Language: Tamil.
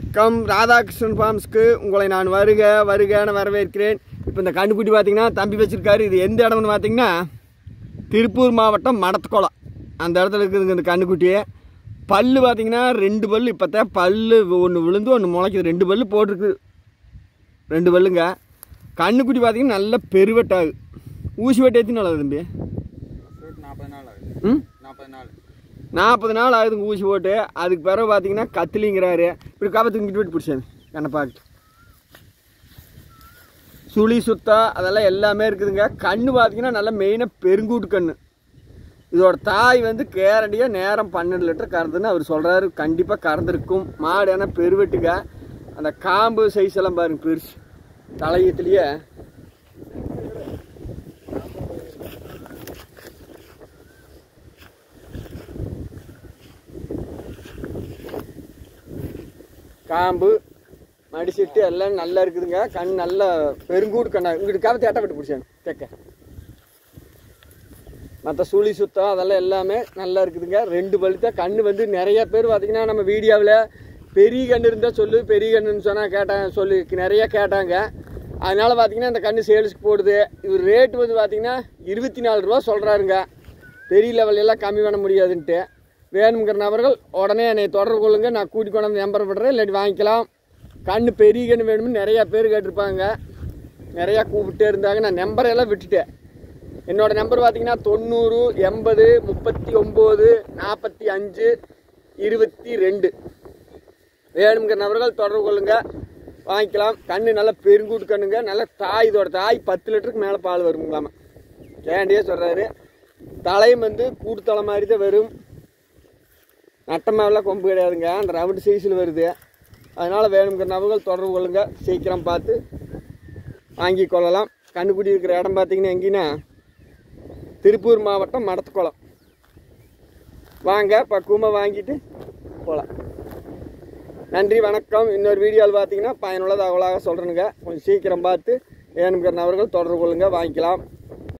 வணக்கம் ராதாகிருஷ்ணன் ஃபார்ம்ஸ்க்கு உங்களை நான் வருக வருகன்னு வரவேற்கிறேன் இப்போ இந்த கண்டுக்குட்டி பார்த்தீங்கன்னா தம்பி வச்சிருக்காரு இது எந்த இடம்னு பார்த்தீங்கன்னா திருப்பூர் மாவட்டம் மடத்துக்குளம் அந்த இடத்துல இருக்குதுங்க இந்த கண்டுக்குட்டியே பல்லு பார்த்தீங்கன்னா ரெண்டு பல்லு இப்போ தான் பல்லு ஒன்று விழுந்து ஒன்று முளைக்குது ரெண்டு பல்லு போட்டிருக்கு ரெண்டு பல்லுங்க கண்ணுக்குட்டி பார்த்தீங்கன்னா நல்ல பெருவெட்டாகு ஊசி வெட்டு எத்தனை நாள் ஆகுது தம்பி போட்டு நாற்பது நாள் ஆகுது ம் நாற்பது நாள் நாற்பது நாள் ஆகுதுங்க ஊசி போட்டு அதுக்கு பிறகு பார்த்தீங்கன்னா கத்திலிங்கிறாரு இப்படி காபத்துக்கு இங்கிட்டு விட்டு பிடிச்சாங்க கண்ணை பார்க்க சுழி சுத்தா அதெல்லாம் எல்லாமே இருக்குதுங்க கண்ணு பார்த்தீங்கன்னா நல்லா மெயினாக பெருங்கூட்டு கண்ணு இதோட தாய் வந்து கேரண்டியாக நேரம் பன்னெண்டு லிட்டர் கறந்துன்னு அவர் சொல்கிறாரு கண்டிப்பாக கறந்துருக்கும் மாடு ஏன்னா பெருவெட்டுங்க அந்த காம்பு சைஸ் எல்லாம் பாருங்க பெருசு தலையத்துலேயே காம்பு மடிச்சிட்டு எல்லாம் நல்லா இருக்குதுங்க கண் நல்லா பெருங்கூடு கண்ணா இங்கிட்டு காபத்து எட்டப்பட்டு பிடிச்சாங்க தெக்க மற்ற சுழி சுத்தம் அதெல்லாம் எல்லாமே நல்லா இருக்குதுங்க ரெண்டு பழுத்த கண்ணு வந்து நிறைய பேர் பார்த்தீங்கன்னா நம்ம வீடியோவில் பெரிய கண்ணு இருந்தால் சொல்லு பெரிய கண்ணுன்னு சொன்னால் கேட்டாங்க சொல்லி நிறைய கேட்டாங்க அதனால் பார்த்தீங்கன்னா இந்த கண்ணு சேல்ஸுக்கு போடுது இவர் ரேட் வந்து பார்த்தீங்கன்னா இருபத்தி நாலு ரூபா சொல்கிறாருங்க பெரிய லெவல் எல்லாம் கம்மி பண்ண முடியாதுன்ட்டு வேணுங்கிற நபர்கள் உடனே என்னை தொடர்பு கொள்ளுங்க நான் கூட்டி கொண்டாந்து நம்பர் படுறேன் இல்லாட்டி வாங்கிக்கலாம் கண்ணு பெரிய கண்ணு வேணும்னு நிறையா பேர் கேட்டிருப்பாங்க நிறையா கூப்பிட்டே இருந்தாங்க நான் நம்பரை எல்லாம் விட்டுட்டேன் என்னோட நம்பர் பார்த்தீங்கன்னா தொண்ணூறு எண்பது முப்பத்தி ஒம்பது நாற்பத்தி அஞ்சு இருபத்தி ரெண்டு வேணுங்கிற நபர்கள் தொடர்பு கொள்ளுங்க வாங்கிக்கலாம் கண்ணு நல்லா பெருங்கூட்டு கண்ணுங்க நல்லா தாய் இதோட தாய் பத்து லிட்டருக்கு மேலே பால் வருங்களாமா கேண்டியே சொல்கிறாரு தலையும் வந்து கூட்டு தலை மாதிரி தான் வரும் நட்டமாவெல்லாம் கொம்பு கிடையாதுங்க அந்த ரவுண்டு சைஸில் வருது அதனால் வேணுங்கிற நபர்கள் தொடர்பு கொள்ளுங்க சீக்கிரம் பார்த்து வாங்கி கொள்ளலாம் கண்ணுக்குடி இருக்கிற இடம் பார்த்தீங்கன்னா எங்கேன்னா திருப்பூர் மாவட்டம் மடத்துக்குளம் வாங்க பக்குவமாக வாங்கிட்டு போகலாம் நன்றி வணக்கம் இன்னொரு வீடியோவில் பார்த்தீங்கன்னா பயனுள்ள தகவலாக சொல்கிறேனுங்க கொஞ்சம் சீக்கிரம் பார்த்து வேணுங்கிற நபர்கள் தொடர்பு கொள்ளுங்க வாங்கிக்கலாம்